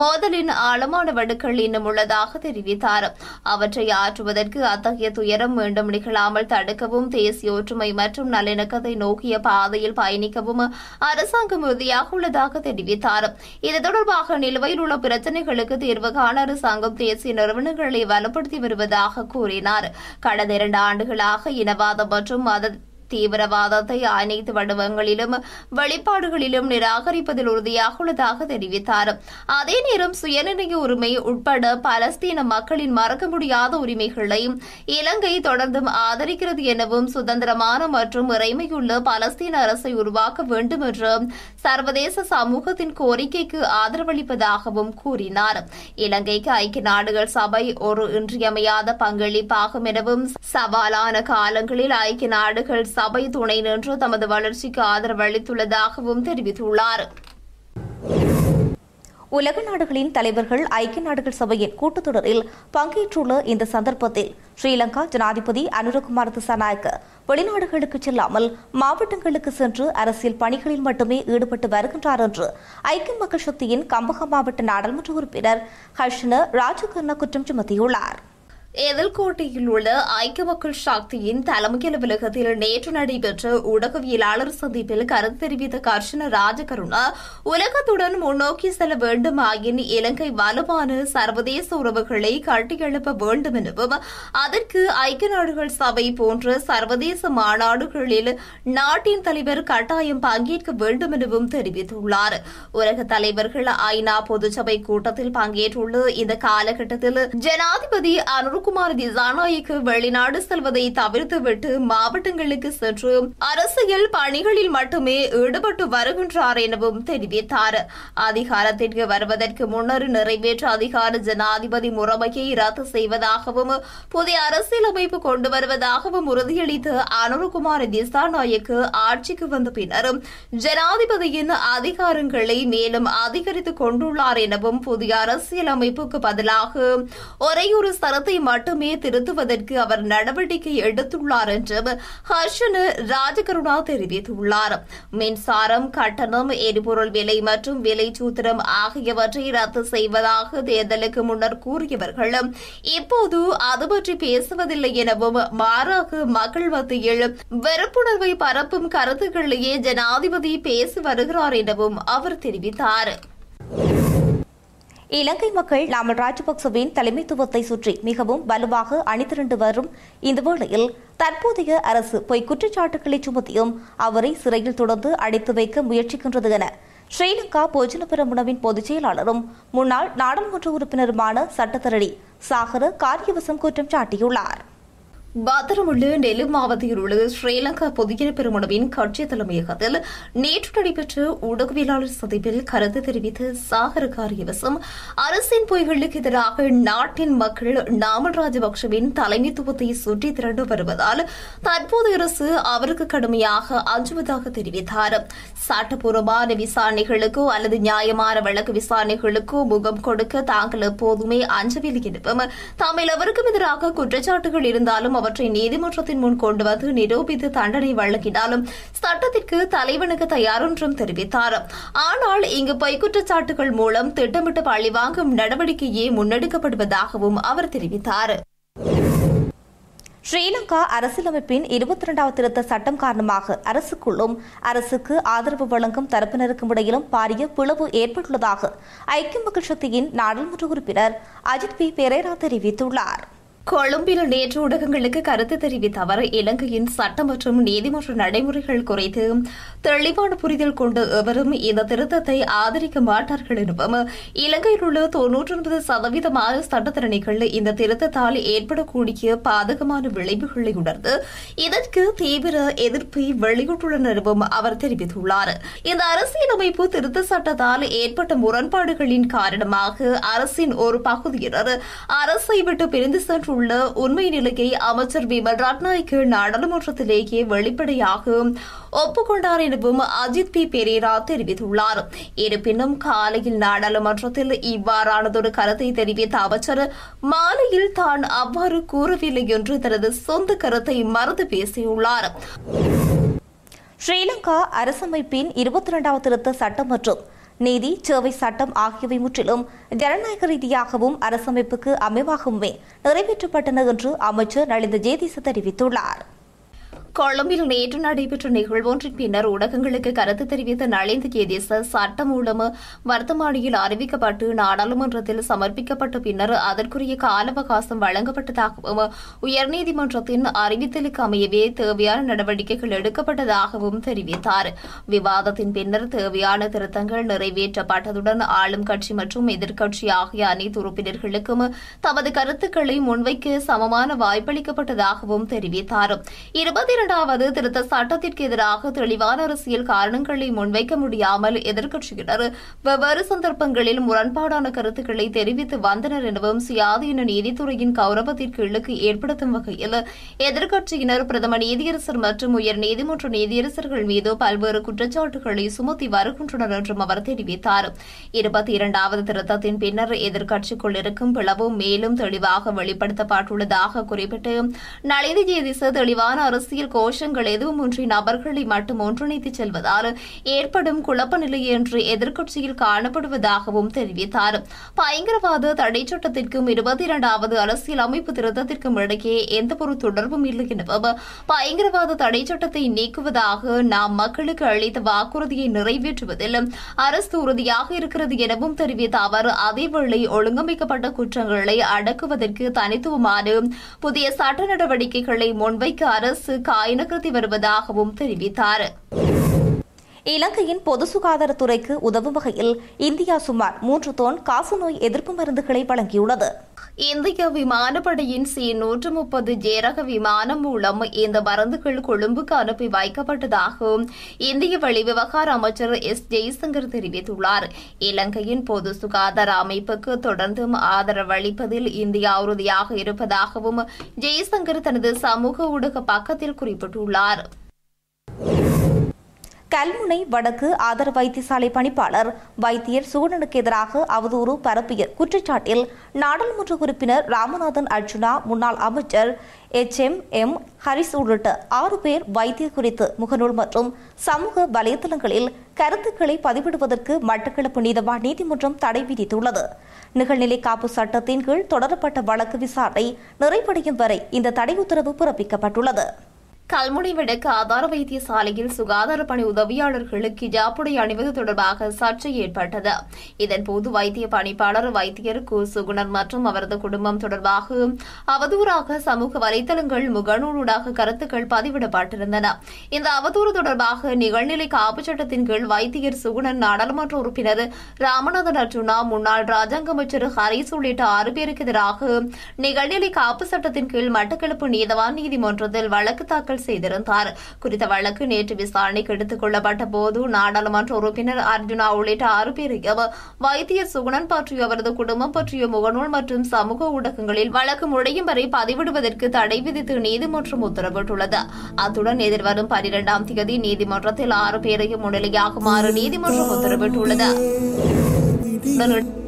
மோதலின் ஆழமான வடுக்கள் இன்னும் உள்ளதாக தெரிவித்தார் அவற்றை ஆற்றுவதற்கு அத்தகைய துயரம் மீண்டும் நிகழாமல் தடுக்கவும் தேசிய ஒற்றுமை மற்றும் நல்லிணக்கத்தை நோக்கிய பாதையில் பயணிக்கவும் அரசாங்கம் உறுதியாக உள்ளதாக தெரிவித்தார் இது தொடர்பாக நிலுவையில் உள்ள பிரச்சினைகளுக்கு தீர்வு காண அரசாங்கம் தேசிய நிறுவனங்களை வலுப்படுத்தி வருவதாக கூறினார் கடந்த இரண்டு ஆண்டுகளாக இனவாதம் மற்றும் மத தீவிரவாதத்தை அனைத்து வடிவங்களிலும் வெளிப்பாடுகளிலும் நிராகரிப்பதில் உறுதியாக உள்ளதாக தெரிவித்தார் அதே நேரம் சுயநிர்ணய உரிமை உட்பட பலஸ்தீன மக்களின் மறக்க முடியாத உரிமைகளை இலங்கை தொடர்ந்தும் ஆதரிக்கிறது எனவும் சுதந்திரமான மற்றும் இறைமையுள்ள பலஸ்தீன அரசை உருவாக்க வேண்டும் என்ற சர்வதேச சமூகத்தின் கோரிக்கைக்கு ஆதரவளிப்பதாகவும் கூறினார் இலங்கைக்கு ஐக்கிய நாடுகள் சபை ஒரு இன்றியமையாத பங்களிப்பாகும் எனவும் சவாலான காலங்களில் ஐக்கிய நாடுகள் சபை துணை நின்று தமது வளர்ச்சிக்கு ஆதரவு அளித்துள்ளதாகவும் தெரிவித்துள்ளார் உலக நாடுகளின் தலைவர்கள் ஐக்கிய நாடுகள் சபையின் கூட்டத்தொடரில் பங்கேற்றுள்ள இந்த சந்தர்ப்பத்தில் ஸ்ரீலங்கா ஜனாதிபதி அனுரகுமார் திசாநாயக்க வெளிநாடுகளுக்கு செல்லாமல் மாவட்டங்களுக்கு சென்று அரசியல் பணிகளில் மட்டுமே ஈடுபட்டு வருகின்றார் என்று ஐக்கிய மக்கள் சக்தியின் கம்பக மாவட்ட நாடாளுமன்ற உறுப்பினர் ஹர்ஷன ராஜகர்ண குற்றம் சுமத்தியுள்ளார் எதிர்கோட்டையில் உள்ள ஐக்கிய மக்கள் சக்தியின் தலைமை அலுவலகத்தில் நேற்று நடைபெற்ற ஊடகவியலாளர் சந்திப்பில் கருத்து தெரிவித்த கர்ஷன ராஜகருணா உலகத்துடன் முன்னோக்கி செல்ல வேண்டுமாயின் இலங்கை வலுவான சர்வதேச உறவுகளை கட்டியெழுப்ப வேண்டும் எனவும் அதற்கு ஐக்கிய நாடுகள் சபை போன்ற சர்வதேச மாநாடுகளில் நாட்டின் தலைவர் கட்டாயம் பங்கேற்க வேண்டும் எனவும் தெரிவித்துள்ளார் உலக தலைவர்கள் ஐநா பொதுச்சபை கூட்டத்தில் பங்கேற்றுள்ள இந்த காலகட்டத்தில் ஜனாதிபதி அனுர் குமார் திசாநாயக்கு வெளிநாடு செல்வதை தவிர்த்துவிட்டு மாவட்டங்களுக்கு சென்று அரசியல் பணிகளில் மட்டுமே ஈடுபட்டு வருகின்றார் எனவும் தெரிவித்தார் அதிகாரத்திற்கு வருவதற்கு முன்னர் நிறைவேற்ற அதிகார ஜனாதிபதி முறைமையை ரத்து செய்வதாகவும் புதிய அரசியலமைப்பு கொண்டு வருவதாகவும் உறுதியளித்த அனுர்குமார் திசாநாயக்கு ஆட்சிக்கு வந்த பின்னரும் ஜனாதிபதியின் அதிகாரங்களை மேலும் அதிகரித்துக் கொண்டுள்ளார் எனவும் புதிய அரசியலமைப்புக்கு பதிலாக ஒரேயொரு சரத்தை மட்டுமே திருத்துவதற்கு அவர் நடவடிக்கை எடுத்துள்ளார் என்றும் ஹர்ஷன ராஜகருணா தெரிவித்துள்ளார் மின்சாரம் கட்டணம் எரிபொருள் விலை மற்றும் விலை சூத்திரம் ஆகியவற்றை ரத்து செய்வதாக தேர்தலுக்கு முன்னர் கூறியவர்கள் இப்போது அது பற்றி பேசுவதில்லை எனவும் மாறாக மக்கள் மத்தியில் வெறுப்புணர்வை பரப்பும் கருத்துக்களையே ஜனாதிபதி பேசி வருகிறார் எனவும் அவர் தெரிவித்தார் இலங்கை மக்கள் நாமல் ராஜபக்சவின் தலைமைத்துவத்தை சுற்றி மிகவும் வலுவாக அணிதிரண்டு வரும் இந்த வேளையில் தற்போதைய அரசு பொய் குற்றச்சாட்டுகளை சுமத்தியும் அவரை சிறையில் தொடர்ந்து அடைத்து வைக்க முயற்சிக்கின்றது என ஸ்ரீலங்கா போஜன பெரமுனவின் பொதுச் செயலாளரும் முன்னாள் நாடாளுமன்ற உறுப்பினருமான சட்டத்தரணி சாகர காரியவசம் குற்றம் சாட்டியுள்ளார் பாத்திரமுள்ள நெல்லு மாவட்டத்தில் உள்ள ஸ்ரீலங்கா பொதுஜன பெருமனவின் கட்சி தலைமையகத்தில் நேற்று நடைபெற்ற ஊடகவியலாளர் சந்திப்பில் கருத்து தெரிவித்த சாகர காரியவசம் அரசின் பொய்களுக்கு எதிராக நாட்டின் மக்கள் நாமல் ராஜபக்சவின் தலைமைத்துவத்தை சுற்றி திரண்டு வருவதால் தற்போதைய அரசு அவருக்கு கடுமையாக அஞ்சுவதாக தெரிவித்தார் சட்டப்பூர்வமான விசாரணைகளுக்கோ அல்லது நியாயமான வழக்கு விசாரணைகளுக்கோ முகம் கொடுக்க தாங்கள் எப்போதுமே அஞ்சவில்லை எனவும் தமிழ் அவருக்கும் எதிராக குற்றச்சாட்டுகள் இருந்தாலும் அவற்றை நீதிமன்றத்தின் முன் கொண்டு வந்து நிரூபித்து தண்டனை வழங்கினாலும் சட்டத்திற்கு தலைவனுக்கு தயார் என்றும் தெரிவித்தார் ஆனால் இங்கு பொய் குற்றச்சாட்டுகள் மூலம் திட்டமிட்டு பழிவாங்கும் நடவடிக்கையே முன்னெடுக்கப்படுவதாகவும் அவர் தெரிவித்தார் ஸ்ரீலங்கா அரசியலமைப்பின் இருபத்தி இரண்டாவது திருத்த சட்டம் காரணமாக அரசுக்குள்ளும் அரசுக்கு ஆதரவு வழங்கும் தரப்பினருக்கும் இடையிலும் பாரிய பிளவு ஏற்பட்டுள்ளதாக ஐக்கிய மக்கள் சக்தியின் நாடாளுமன்ற உறுப்பினர் அஜித் பி பெரேரா தெரிவித்துள்ளார் கொழும்பில் நேற்று ஊடகங்களுக்கு கருத்து தெரிவித்த அவர் இலங்கையின் சட்டம் மற்றும் நீதிமன்ற நடைமுறைகள் குறித்து தெளிவான புரிதல் கொண்டு எவரும் இந்த திருத்தத்தை ஆதரிக்க மாட்டார்கள் எனவும் இலங்கையில் உள்ள தொன்னூற்றி ஒன்பது சதவீதமான சட்டத்திறனிகள் இந்த திருத்தத்தால் ஏற்படக்கூடிய பாதகமான விளைவுகளை உணர்ந்து இதற்கு தீவிர எதிர்ப்பை வெளியிட்டுள்ளனர் எனவும் அவர் தெரிவித்துள்ளார் இந்த அரசியலமைப்பு திருத்த சட்டத்தால் ஏற்பட்ட முரண்பாடுகளின் காரணமாக அரசின் ஒரு பகுதியினர் அரசை விட்டு பிரிந்து சென்றுள்ள உண்மை நிலையை அமைச்சர் விமல் ரட்நாயக்கு நாடாளுமன்றத்திலேயே வெளிப்படையாக ஒப்புக்கொண்டார் எனவும் அஜித் பி பெரேரா தெரிவித்துள்ளார் இருப்பினும் காலையில் நாடாளுமன்றத்தில் இவ்வாறானதொரு கருத்தை தெரிவித்த அமைச்சர் மாலையில் தான் அவ்வாறு கூறவில்லை என்று தனது சொந்த கருத்தை மறுத்து பேசியுள்ளார் ஸ்ரீலங்கா அரசமைப்பின் இருபத்தி இரண்டாவது திருத்த சட்டம் மற்றும் நீதி சேவை சட்டம் ஆகியவை முற்றிலும் ஜனநாயக ரீதியாகவும் அரசமைப்புக்கு அமைவாகவுமே நிறைவேற்றப்பட்டன என்று அமைச்சர் நலிந்த ஜேதிச தெரிவித்துள்ளார் கொழும்பில் நேற்று நடைபெற்ற நிகழ்வொன்றின் பின்னர் ஊடகங்களுக்கு கருத்து தெரிவித்த நலிந்த ஜேதிச சட்டம் மூலம் வர்த்தமானியில் அறிவிக்கப்பட்டு நாடாளுமன்றத்தில் சமர்ப்பிக்கப்பட்ட பின்னர் அதற்குரிய கால அவகாசம் வழங்கப்பட்டதாகவும் உயர்நீதிமன்றத்தின் அறிவித்தலுக்கு அமையவே தேவையான நடவடிக்கைகள் எடுக்கப்பட்டதாகவும் தெரிவித்தார் விவாதத்தின் பின்னர் தேவையான திருத்தங்கள் நிறைவேற்றப்பட்டதுடன் ஆளும் கட்சி மற்றும் எதிர்க்கட்சி ஆகிய அனைத்து உறுப்பினர்களுக்கும் தமது கருத்துக்களை முன்வைக்க சமமான வாய்ப்பளிக்கப்பட்டதாகவும் தெரிவித்தார் இருபத்தி இரண்டாவது திருத்த சட்டத்திற்கு எதிராக தெளிவான அரசியல் காரணங்களை முன்வைக்க முடியாமல் எதிர்க்கட்சியினர் வெவ்வேறு சந்தர்ப்பங்களில் முரண்பாடான கருத்துக்களை தெரிவித்து வந்தனர் எனவும் சுயாதீன நீதித்துறையின் கௌரவத்திற்கு இழுக்கு ஏற்படுத்தும் வகையில் எதிர்க்கட்சியினர் பிரதம நீதியரசர் மற்றும் உயர் நீதிமன்ற நீதியரசர்கள் மீது பல்வேறு குற்றச்சாட்டுகளை சுமத்தி வருகின்றனர் என்றும் அவர் தெரிவித்தார் இருபத்தி இரண்டாவது திருத்தத்தின் பின்னர் எதிர்க்கட்சிக்குள் இருக்கும் பிளவு மேலும் தெளிவாக வெளிப்படுத்தப்பட்டுள்ளதாக குறிப்பிட்டு நளிதி ஜேதிச தெளிவான அரசியல் கோஷங்கள் எதுவுமின்றி நபர்களை மட்டும் ஒன்றிணைத்துச் செல்வதால் ஏற்படும் குழப்ப நிலை என்று எதிர்க்கட்சியில் காணப்படுவதாகவும் தெரிவித்தார் பயங்கரவாத தடை சட்டத்திற்கும் இருபத்தி இரண்டாவது அரசியல் அமைப்பு திருத்தத்திற்கும் இடையே எந்தவொரு தொடர்பும் இல்லை எனவும் பயங்கரவாத தடை சட்டத்தை நீக்குவதாக நாம் மக்களுக்கு அளித்த வாக்குறுதியை நிறைவேற்றுவதில் அரசு உறுதியாக இருக்கிறது எனவும் தெரிவித்த அவர் அதேவேளை ஒழுங்கமைக்கப்பட்ட குற்றங்களை அடக்குவதற்கு தனித்துவமான புதிய சட்ட நடவடிக்கைகளை முன்வைக்க அரசு காய்நகர்த்தி வருவதாகவும் தெரிவித்தார் இலங்கையின் பொது சுகாதாரத்துறைக்கு உதவும் வகையில் இந்தியா சுமார் மூன்று தொன் காசநோய் எதிர்ப்பு மருந்துகளை வழங்கியுள்ளது இந்திய விமானப்படையின் சி நூற்று முப்பது ஜேரக விமானம் மூலம் இந்த மருந்துகள் கொழும்புக்கு அனுப்பி வைக்கப்பட்டதாக இந்திய வெளிவிவகார அமைச்சர் எஸ் ஜெய்சங்கர் தெரிவித்துள்ளார் இலங்கையின் பொது சுகாதார அமைப்புக்கு தொடர்ந்தும் ஆதரவளிப்பதில் இந்தியா உறுதியாக இருப்பதாகவும் ஜெய்சங்கர் தனது சமூக ஊடக பக்கத்தில் குறிப்பிட்டுள்ளார் கல்முனை வடக்கு ஆதர வைத்தியசாலை பணிப்பாளர் வைத்தியர் சுகுணனுக்கு எதிராக அவதூறு பரப்பிய குற்றச்சாட்டில் நாடாளுமன்ற உறுப்பினர் ராமநாதன் அர்ஜுனா முன்னாள் அமைச்சர் எச் எம் எம் ஹரிஸ் உள்ளிட்ட ஆறு பேர் வைத்தியர் குறித்து முகநூல் மற்றும் சமூக வலைதளங்களில் கருத்துக்களை பதிவிடுவதற்கு மட்டக்களப்பு நீதவான் நீதிமன்றம் தடை விதித்துள்ளது நிகழ்நிலை காப்பு சட்டத்தின் கீழ் தொடரப்பட்ட வழக்கு விசாரணை நிறைவடையும் வரை இந்த தடை உத்தரவு பிறப்பிக்கப்பட்டுள்ளது கல்முனை வடக்கு ஆதார வைத்தியசாலையில் சுகாதார பணி உதவியாளர்களுக்கு ஹிஜாபுடை அணிவது தொடர்பாக சர்ச்சை ஏற்பட்டது இதன்போது வைத்திய பணிப்பாளர் வைத்தியர் கு சுகுணர் மற்றும் அவரது குடும்பம் தொடர்பாக அவதூறாக சமூக வலைதளங்கள் முகநூலூடாக கருத்துக்கள் பதிவிடப்பட்டிருந்தன இந்த அவதூறு தொடர்பாக நிகழ்நிலை காப்பு சட்டத்தின் கீழ் வைத்தியர் சுகுணன் நாடாளுமன்ற உறுப்பினர் ராமநாதன் அர்ஜுனா முன்னாள் ராஜாங்க அமைச்சர் ஹரிஸ் உள்ளிட்ட ஆறு பேருக்கு எதிராக நிகழ்நிலை காப்பு சட்டத்தின் கீழ் மட்டக்களப்பு நீதவான் நீதிமன்றத்தில் வழக்கு தாக்கல் செய்திருந்தார் குறித்த வழக்கு நேற்று விசாரணைக்கு எடுத்துக் கொள்ளப்பட்ட போது நாடாளுமன்ற உறுப்பினர் அர்ஜுனா உள்ளிட்ட ஆறு பேரையும் வைத்தியர் சுகுணன் பற்றிய அவரது குடும்பம் பற்றிய முகநூல் மற்றும் சமூக ஊடகங்களில் வழக்கு முடியும் வரை பதிவிடுவதற்கு தடை விதித்து நீதிமன்றம் உத்தரவிட்டுள்ளது அத்துடன் எதிர்வரும் பனிரெண்டாம் தேதி நீதிமன்றத்தில் ஆறு பேரையும் முன்னிலையாகுமாறு நீதிமன்றம் உத்தரவிட்டுள்ளது